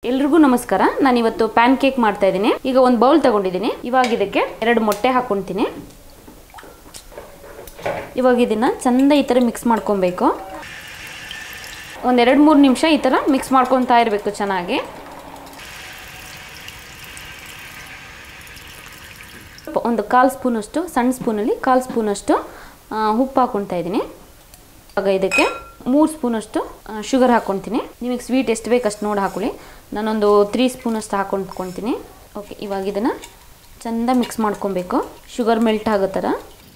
ಎಲ್ರಿಗೂ ನಮಸ್ಕಾರ ನಾನು ಇವತ್ತು ಪ್ಯಾನ್ ಕೇಕ್ ಮಾಡ್ತಾ ಇದ್ದೀನಿ ಈಗ ಒಂದು ಬೌಲ್ ತಗೊಂಡಿದ್ದೀನಿ ಇವಾಗ ಇದಕ್ಕೆ ಎರಡು ಮೊಟ್ಟೆ ಹಾಕ್ಕೊಳ್ತೀನಿ ಇವಾಗ ಇದನ್ನು ಚಂದ ಈ ಥರ ಮಿಕ್ಸ್ ಮಾಡ್ಕೊಬೇಕು ಒಂದೆರಡು ಮೂರು ನಿಮಿಷ ಈ ಥರ ಮಿಕ್ಸ್ ಮಾಡ್ಕೊತಾ ಇರಬೇಕು ಚೆನ್ನಾಗಿ ಒಂದು ಕಾಲು ಸ್ಪೂನಷ್ಟು ಸಣ್ಣ ಸ್ಪೂನಲ್ಲಿ ಕಾಲು ಸ್ಪೂನಷ್ಟು ಆ, ಉಪ್ಪು ಹಾಕ್ಕೊಳ್ತಾ ಇದ್ದೀನಿ ಇವಾಗ ಇದಕ್ಕೆ ಮೂರು ಸ್ಪೂನಷ್ಟು ಶುಗರ್ ಹಾಕ್ಕೊಳ್ತೀನಿ ನಿಮಗೆ ಸ್ವೀಟ್ ಎಷ್ಟು ಬೇಕು ಅಷ್ಟು ನೋಡಿ ಹಾಕೊಳ್ಳಿ ನಾನೊಂದು ತ್ರೀ ಸ್ಪೂನಷ್ಟು ಹಾಕೊಂಡ್ಕೊಳ್ತೀನಿ ಓಕೆ ಇವಾಗ ಇದನ್ನು ಚೆಂದ ಮಿಕ್ಸ್ ಮಾಡ್ಕೊಬೇಕು ಶುಗರ್ ಮೆಲ್ಟ್ ಆಗೋ ಥರ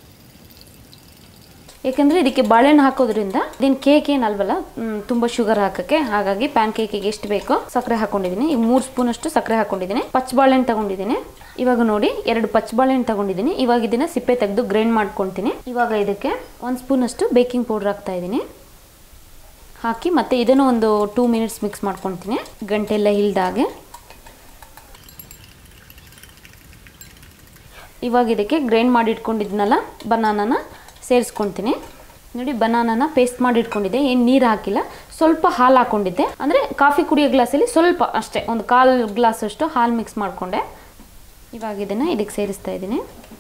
ಏಕೆಂದರೆ ಇದಕ್ಕೆ ಬಾಳೆಹಣ್ಣು ಹಾಕೋದ್ರಿಂದ ಇದೇನು ಕೇಕ್ ಏನಲ್ವಲ್ಲ ಮ್, ತುಂಬ ಶುಗರ್ ಹಾಕೋಕ್ಕೆ ಹಾಗಾಗಿ ಪ್ಯಾನ್ ಕೇಕಿಗೆ ಎಷ್ಟು ಬೇಕೋ ಸಕ್ಕರೆ ಹಾಕೊಂಡಿದ್ದೀನಿ ಈಗ ಮೂರು ಸ್ಪೂನಷ್ಟು ಸಕ್ಕರೆ ಹಾಕೊಂಡಿದ್ದೀನಿ ಪಚ್ಚ ಬಾಳೆಹಣ್ಣು ತಗೊಂಡಿದ್ದೀನಿ ಇವಾಗ ನೋಡಿ ಎರಡು ಪಚ್ಚ ಬಾಳೆಹಣ್ಣು ತಗೊಂಡಿದ್ದೀನಿ ಇವಾಗ ಇದನ್ನ ಸಿಪ್ಪೆ ತೆಗೆದು ಗ್ರೈಂಡ್ ಮಾಡ್ಕೊಳ್ತೀನಿ ಇವಾಗ ಇದಕ್ಕೆ ಒಂದು ಸ್ಪೂನಷ್ಟು ಬೇಕಿಂಗ್ ಪೌಡ್ರ್ ಹಾಕ್ತಾ ಇದ್ದೀನಿ ಹಾಕಿ ಮತ್ತೆ ಇದನ್ನು ಒಂದು ಟೂ ಮಿನಿಟ್ಸ್ ಮಿಕ್ಸ್ ಮಾಡ್ಕೊಳ್ತೀನಿ ಗಂಟೆಲ್ಲ ಇಲ್ದಾಗೆ ಇವಾಗ ಇದಕ್ಕೆ ಗ್ರೈಂಡ್ ಮಾಡಿ ಇಟ್ಕೊಂಡಿದ್ನಲ್ಲ ಬನಾನನ ಸೇರಿಸ್ಕೊಳ್ತೀನಿ ನೋಡಿ ಬನಾನನ ಪೇಸ್ಟ್ ಮಾಡಿ ಇಟ್ಕೊಂಡಿದ್ದೆ ಏನು ನೀರು ಹಾಕಿಲ್ಲ ಸ್ವಲ್ಪ ಹಾಲು ಹಾಕ್ಕೊಂಡಿದ್ದೆ ಅಂದರೆ ಕಾಫಿ ಕುಡಿಯೋ ಗ್ಲಾಸಲ್ಲಿ ಸ್ವಲ್ಪ ಅಷ್ಟೇ ಒಂದು ಕಾಲು ಗ್ಲಾಸ್ ಅಷ್ಟು ಹಾಲು ಮಿಕ್ಸ್ ಮಾಡಿಕೊಂಡೆ ಇವಾಗ ಇದನ್ನು ಇದಕ್ಕೆ ಸೇರಿಸ್ತಾ ಇದ್ದೀನಿ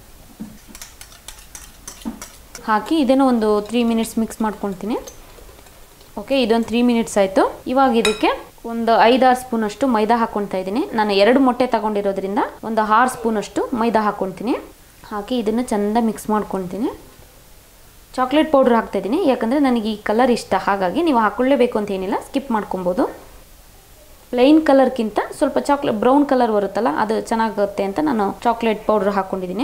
ಹಾಕಿ ಇದನ್ನು ಒಂದು ತ್ರೀ ಮಿನಿಟ್ಸ್ ಮಿಕ್ಸ್ ಮಾಡ್ಕೊಳ್ತೀನಿ ಓಕೆ ಇದೊಂದು ತ್ರೀ ಮಿನಿಟ್ಸ್ ಆಯಿತು ಇವಾಗ ಇದಕ್ಕೆ ಒಂದು ಐದಾರು ಸ್ಪೂನಷ್ಟು ಮೈದಾ ಹಾಕ್ಕೊಳ್ತಾ ಇದ್ದೀನಿ ನಾನು ಎರಡು ಮೊಟ್ಟೆ ತಗೊಂಡಿರೋದ್ರಿಂದ ಒಂದು ಆರು ಸ್ಪೂನಷ್ಟು ಮೈದಾ ಹಾಕ್ಕೊಳ್ತೀನಿ ಹಾಕಿ ಇದನ್ನು ಚೆಂದ ಮಿಕ್ಸ್ ಮಾಡ್ಕೊಳ್ತೀನಿ ಚಾಕ್ಲೇಟ್ ಪೌಡ್ರ್ ಹಾಕ್ತಾ ಇದ್ದೀನಿ ಯಾಕಂದರೆ ನನಗೆ ಈ ಕಲರ್ ಇಷ್ಟ ಹಾಗಾಗಿ ನೀವು ಹಾಕ್ಕೊಳ್ಳೇಬೇಕು ಅಂತ ಏನಿಲ್ಲ ಸ್ಕಿಪ್ ಮಾಡ್ಕೊಬೋದು ಪ್ಲೈನ್ ಕಲರ್ಗಿಂತ ಸ್ವಲ್ಪ ಚಾಕ್ಲೇಟ್ ಬ್ರೌನ್ ಕಲರ್ ಬರುತ್ತಲ್ಲ ಅದು ಚೆನ್ನಾಗುತ್ತೆ ಅಂತ ನಾನು ಚಾಕ್ಲೇಟ್ ಪೌಡ್ರ್ ಹಾಕ್ಕೊಂಡಿದ್ದೀನಿ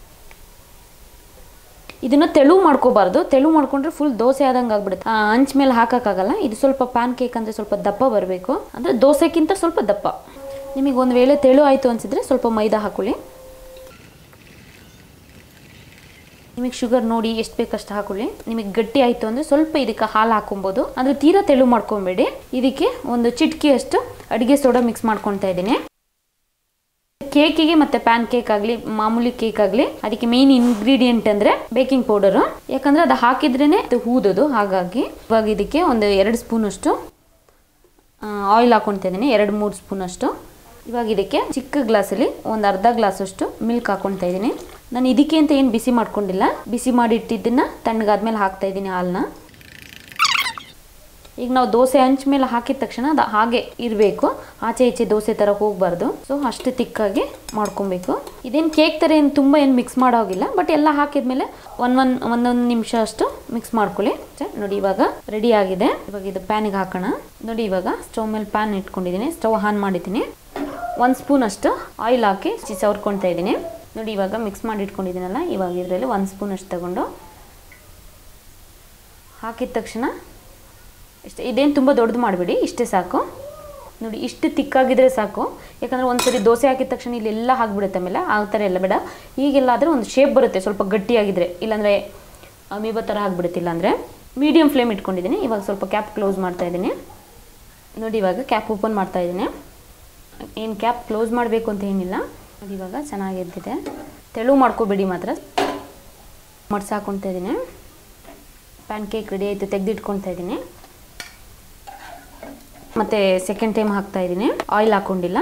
ಇದನ್ನ ತೆಳು ಮಾಡ್ಕೋಬಾರ್ದು ತೆಳು ಮಾಡ್ಕೊಂಡ್ರೆ ಫುಲ್ ದೋಸೆ ಆದಂಗೆ ಆಗ್ಬಿಡುತ್ತೆ ಆ, ಹಂಚ್ ಮೇಲೆ ಹಾಕೋಕ್ಕಾಗಲ್ಲ ಇದು ಸ್ವಲ್ಪ ಪ್ಯಾನ್ ಕೇಕ್ ಅಂದರೆ ಸ್ವಲ್ಪ ದಪ್ಪ ಬರಬೇಕು ಅಂದರೆ ದೋಸೆಗಿಂತ ಸ್ವಲ್ಪ ದಪ್ಪ ನಿಮಗೆ ಒಂದು ವೇಳೆ ತೆಳು ಆಯಿತು ಅನಿಸಿದ್ರೆ ಸ್ವಲ್ಪ ಮೈದಾ ಹಾಕೊಳ್ಳಿ ನಿಮಗೆ ಶುಗರ್ ನೋಡಿ ಎಷ್ಟು ಬೇಕಷ್ಟು ಹಾಕೊಳ್ಳಿ ನಿಮಗೆ ಗಟ್ಟಿ ಆಯಿತು ಅಂದರೆ ಸ್ವಲ್ಪ ಇದಕ್ಕೆ ಹಾಲು ಹಾಕೊಬೋದು ಅಂದರೆ ತೀರಾ ತೆಳು ಮಾಡ್ಕೊಬೇಡಿ ಇದಕ್ಕೆ ಒಂದು ಚಿಟ್ಕಿಯಷ್ಟು ಅಡುಗೆ ಸೋಡಾ ಮಿಕ್ಸ್ ಮಾಡ್ಕೊತಾ ಇದ್ದೀನಿ ಕೇಕಿಗೆ ಮತ್ತೆ ಪ್ಯಾನ್ ಕೇಕ್ ಆಗಲಿ ಮಾಮೂಲಿ ಕೇಕ್ ಆಗಲಿ ಅದಕ್ಕೆ ಮೇನ್ ಇಂಗ್ರೀಡಿಯೆಂಟ್ ಅಂದರೆ ಬೇಕಿಂಗ್ ಪೌಡರು ಯಾಕಂದರೆ ಅದು ಹಾಕಿದ್ರೇ ಅದು ಹೂದೋದು ಹಾಗಾಗಿ ಇವಾಗ ಇದಕ್ಕೆ ಒಂದು ಎರಡು ಸ್ಪೂನಷ್ಟು ಆಯಿಲ್ ಹಾಕೊಳ್ತಾ ಇದ್ದೀನಿ ಎರಡು ಮೂರು ಸ್ಪೂನಷ್ಟು ಇವಾಗ ಇದಕ್ಕೆ ಚಿಕ್ಕ ಗ್ಲಾಸಲ್ಲಿ ಒಂದು ಅರ್ಧ ಗ್ಲಾಸಷ್ಟು ಮಿಲ್ಕ್ ಹಾಕೊಳ್ತಾ ಇದ್ದೀನಿ ನಾನು ಇದಕ್ಕೆ ಅಂತ ಏನು ಬಿಸಿ ಮಾಡ್ಕೊಂಡಿಲ್ಲ ಬಿಸಿ ಮಾಡಿ ಇಟ್ಟಿದ್ದನ್ನು ತಣ್ಣಗಾದ್ಮೇಲೆ ಹಾಕ್ತಾ ಇದ್ದೀನಿ ಹಾಲನ್ನ ಈಗ ನಾವು ದೋಸೆ ಹಂಚ ಮೇಲೆ ಹಾಕಿದ ತಕ್ಷಣ ಅದು ಹಾಗೆ ಇರಬೇಕು ಆಚೆ ಈಚೆ ದೋಸೆ ಥರ ಹೋಗಬಾರ್ದು ಸೊ ಅಷ್ಟು ತಿಕ್ಕಾಗಿ ಮಾಡ್ಕೊಬೇಕು ಇದೇನು ಕೇಕ್ ಥರ ಏನು ತುಂಬ ಏನು ಮಿಕ್ಸ್ ಮಾಡೋಗಿಲ್ಲ ಬಟ್ ಎಲ್ಲ ಹಾಕಿದ್ಮೇಲೆ ಒಂದು ಒಂದು ಒಂದೊಂದು ನಿಮಿಷ ಅಷ್ಟು ಮಿಕ್ಸ್ ಮಾಡ್ಕೊಳ್ಳಿ ಛೆ, ನೋಡಿ ಇವಾಗ ರೆಡಿ ಆಗಿದೆ ಇವಾಗ ಇದು ಪ್ಯಾನಿಗೆ ಹಾಕೋಣ ನೋಡಿ ಇವಾಗ ಸ್ಟವ್ ಮೇಲೆ ಪ್ಯಾನ್ ಇಟ್ಕೊಂಡಿದ್ದೀನಿ ಸ್ಟವ್ ಆನ್ ಮಾಡಿದ್ದೀನಿ ಒಂದು ಸ್ಪೂನ್ ಅಷ್ಟು ಆಯಿಲ್ ಹಾಕಿ ಸವರ್ಕೊಳ್ತಾ ಇದ್ದೀನಿ ನೋಡಿ ಇವಾಗ ಮಿಕ್ಸ್ ಮಾಡಿ ಇಟ್ಕೊಂಡಿದ್ದೀನಲ್ಲ ಇವಾಗ ಇದರಲ್ಲಿ ಒಂದು ಸ್ಪೂನ್ ಅಷ್ಟು ತಗೊಂಡು ಹಾಕಿದ ತಕ್ಷಣ ಇಷ್ಟೇ ಇದೇನು ತುಂಬ ದೊಡ್ಡದು ಮಾಡಬೇಡಿ ಇಷ್ಟೇ ಸಾಕು ನೋಡಿ ಇಷ್ಟು ತಿಕ್ಕಾಗಿದ್ರೆ ಸಾಕು ಯಾಕಂದರೆ ಒಂದ್ಸರಿ ದೋಸೆ ಹಾಕಿದ ತಕ್ಷಣ ಇಲ್ಲೆಲ್ಲ ಹಾಕ್ಬಿಡುತ್ತೆ ಆಮೇಲೆ ಆ ಥರ ಎಲ್ಲ ಬೇಡ ಈಗೆಲ್ಲ ಆದರೆ ಒಂದು ಶೇಪ್ ಬರುತ್ತೆ ಸ್ವಲ್ಪ ಗಟ್ಟಿಯಾಗಿದ್ರೆ ಇಲ್ಲಾಂದರೆ ಅಮೀಬ ಥರ ಆಗಿಬಿಡುತ್ತೆ ಇಲ್ಲಾಂದರೆ ಮೀಡಿಯಮ್ ಫ್ಲೇಮ್ ಇಟ್ಕೊಂಡಿದ್ದೀನಿ ಇವಾಗ ಸ್ವಲ್ಪ ಕ್ಯಾಪ್ ಕ್ಲೋಸ್ ಮಾಡ್ತಾ ಇದ್ದೀನಿ ನೋಡಿ ಇವಾಗ ಕ್ಯಾಪ್ ಓಪನ್ ಮಾಡ್ತಾ ಇದ್ದೀನಿ ಏನು ಕ್ಯಾಪ್ ಕ್ಲೋಸ್ ಮಾಡಬೇಕು ಅಂತ ಏನಿಲ್ಲ ನೋಡಿ ಇವಾಗ ಚೆನ್ನಾಗಿ ಎದ್ದಿದೆ ತೆಳು ಮಾಡ್ಕೋಬೇಡಿ ಮಾತ್ರ ಮಡ್ಸಿ ಹಾಕ್ಕೊಳ್ತಾ ಇದ್ದೀನಿ ಪ್ಯಾನ್ ಕೇಕ್ ರೆಡಿ ಆಯಿತು ತೆಗೆದಿಟ್ಕೊಳ್ತಾ ಇದ್ದೀನಿ ಮತ್ತು ಸೆಕೆಂಡ್ ಟೈಮ್ ಹಾಕ್ತಾ ಇದ್ದೀನಿ ಆಯಿಲ್ ಹಾಕ್ಕೊಂಡಿಲ್ಲ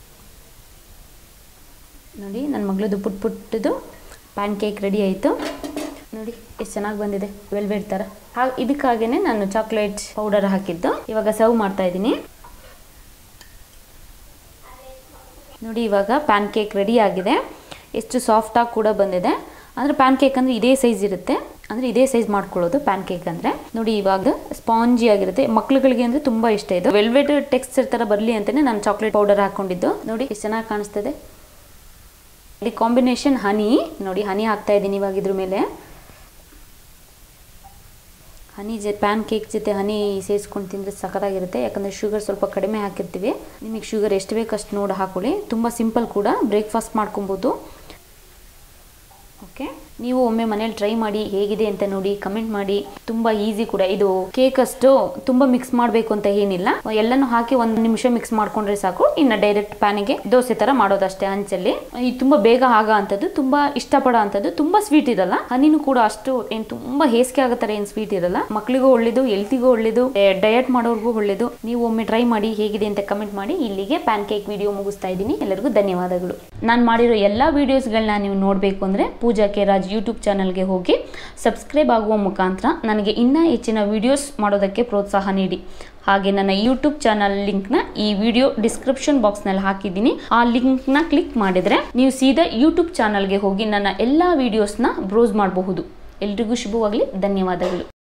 ನೋಡಿ ನನ್ನ ಮಗಳದು ಪುಟ್ ಪುಟ್ಟದು ಪ್ಯಾನ್ ಕೇಕ್ ರೆಡಿ ಆಯಿತು ನೋಡಿ ಎಷ್ಟು ಚೆನ್ನಾಗಿ ಬಂದಿದೆ ವೆಲ್ವೆಟ್ ಥರ ಹಾಗೆ ಇದಕ್ಕಾಗೇ ನಾನು ಚಾಕ್ಲೇಟ್ ಪೌಡರ್ ಹಾಕಿದ್ದು ಇವಾಗ ಸರ್ವ್ ಮಾಡ್ತಾ ಇದ್ದೀನಿ ನೋಡಿ ಇವಾಗ ಪ್ಯಾನ್ ಕೇಕ್ ರೆಡಿ ಆಗಿದೆ ಎಷ್ಟು ಸಾಫ್ಟಾಗಿ ಕೂಡ ಬಂದಿದೆ ಅಂದರೆ ಪ್ಯಾನ್ ಕೇಕ್ ಅಂದರೆ ಇದೇ ಸೈಜ್ ಇರುತ್ತೆ ಅಂದರೆ ಇದೇ ಸೈಜ್ ಮಾಡ್ಕೊಳ್ಳೋದು ಪ್ಯಾನ್ ಕೇಕ್ ಅಂದರೆ ನೋಡಿ ಇವಾಗ ಸ್ಪಾಂಜಿ ಆಗಿರುತ್ತೆ ಮಕ್ಳುಗಳಿಗೆ ಅಂದರೆ ತುಂಬ ಇಷ್ಟ ಇದು ವೆಲ್ವೆಟ್ ಟೆಕ್ಸ್ಚರ್ ಥರ ಬರಲಿ ಅಂತಲೇ ನಾನು ಚಾಕ್ಲೇಟ್ ಪೌಡರ್ ಹಾಕ್ಕೊಂಡಿದ್ದು ನೋಡಿ ಎಷ್ಟು ಚೆನ್ನಾಗಿ ಕಾಣಿಸ್ತದೆ ಇಲ್ಲಿ ಕಾಂಬಿನೇಷನ್ ಹನಿ ನೋಡಿ ಹನಿ ಹಾಕ್ತಾ ಇದ್ದೀನಿ ಇವಾಗ ಇದ್ರ ಮೇಲೆ ಹನಿ ಜೊ ಪ್ಯಾನ್ ಕೇಕ್ ಜೊತೆ ಹನಿ ಸೇರಿಸ್ಕೊಂಡು ತಿಂದರೆ ಸಖತ್ತಾಗಿರುತ್ತೆ ಯಾಕಂದರೆ ಶುಗರ್ ಸ್ವಲ್ಪ ಕಡಿಮೆ ಹಾಕಿರ್ತೀವಿ ನಿಮಗೆ ಶುಗರ್ ಎಷ್ಟು ಬೇಕು ಅಷ್ಟು ನೋಡಿ ಹಾಕೊಳ್ಳಿ ತುಂಬ ಸಿಂಪಲ್ ಕೂಡ ಬ್ರೇಕ್ಫಾಸ್ಟ್ ಮಾಡ್ಕೊಬೋದು ಓಕೆ ನೀವು ಒಮ್ಮೆ ಮನೇಲಿ ಟ್ರೈ ಮಾಡಿ ಹೇಗಿದೆ ಅಂತ ನೋಡಿ ಕಮೆಂಟ್ ಮಾಡಿ ತುಂಬಾ ಈಸಿ ಕೂಡ ಇದು ಕೇಕ್ ಅಷ್ಟು ತುಂಬಾ ಮಿಕ್ಸ್ ಮಾಡಬೇಕು ಅಂತ ಏನಿಲ್ಲ ಎಲ್ಲಾನು ಹಾಕಿ ಒಂದು ನಿಮಿಷ ಮಿಕ್ಸ್ ಮಾಡ್ಕೊಂಡ್ರೆ ಸಾಕು ಇನ್ನು ಡೈರೆಕ್ಟ್ ಪ್ಯಾನಿಗೆ ದೋಸೆ ತರ ಮಾಡೋದಷ್ಟೇ ಹಂಚಲ್ಲಿ ಇದು ತುಂಬಾ ಬೇಗ ಆಗ ಅಂತದ್ದು ತುಂಬಾ ಇಷ್ಟಪಡೋ ಅಂತದ್ದು ತುಂಬಾ ಸ್ವೀಟ್ ಇರಲ್ಲ ಹನಿನೂ ಕೂಡ ಅಷ್ಟು ಏನ್ ತುಂಬಾ ಹೇಸಿಗೆ ಆಗೋ ಥರ ಏನ್ ಸ್ವೀಟ್ ಇರಲ್ಲ ಮಕ್ಕಳಿಗೂ ಒಳ್ಳೇದು ಹೆಲ್ತಿಗೂ ಒಳ್ಳೇದು ಡಯಟ್ ಮಾಡೋರ್ಗೂ ಒಳ್ಳೇದು ನೀವು ಒಮ್ಮೆ ಟ್ರೈ ಮಾಡಿ ಹೇಗಿದೆ ಅಂತ ಕಮೆಂಟ್ ಮಾಡಿ ಇಲ್ಲಿಗೆ ಪ್ಯಾನ್ ಕೇಕ್ ವಿಡಿಯೋ ಮುಗಿಸ್ತಾ ಇದ್ದೀನಿ ಎಲ್ಲರಿಗೂ ಧನ್ಯವಾದಗಳು ನಾನು ಮಾಡಿರೋ ಎಲ್ಲ ವಿಡಿಯೋಸ್ಗಳನ್ನ ನೀವು ನೋಡಬೇಕು ಅಂದರೆ ಪೂಜಾ ಕೆ ರಾಜ್ ಯೂಟ್ಯೂಬ್ ಚಾನಲ್ಗೆ ಹೋಗಿ ಸಬ್ಸ್ಕ್ರೈಬ್ ಆಗುವ ಮುಖಾಂತರ ನನಗೆ ಇನ್ನೂ ಹೆಚ್ಚಿನ ವಿಡಿಯೋಸ್ ಮಾಡೋದಕ್ಕೆ ಪ್ರೋತ್ಸಾಹ ನೀಡಿ ಹಾಗೆ ನನ್ನ ಯೂಟ್ಯೂಬ್ ಚಾನಲ್ ಲಿಂಕ್ನ ಈ ವಿಡಿಯೋ ಡಿಸ್ಕ್ರಿಪ್ಷನ್ ಬಾಕ್ಸ್ನಲ್ಲಿ ಹಾಕಿದ್ದೀನಿ ಆ ಲಿಂಕ್ನ ಕ್ಲಿಕ್ ಮಾಡಿದರೆ ನೀವು ಸೀದಾ ಯೂಟ್ಯೂಬ್ ಚಾನಲ್ಗೆ ಹೋಗಿ ನನ್ನ ಎಲ್ಲ ವಿಡಿಯೋಸ್ನ ಬ್ರೌಸ್ ಮಾಡಬಹುದು ಎಲ್ರಿಗೂ ಶುಭವಾಗಲಿ ಧನ್ಯವಾದಗಳು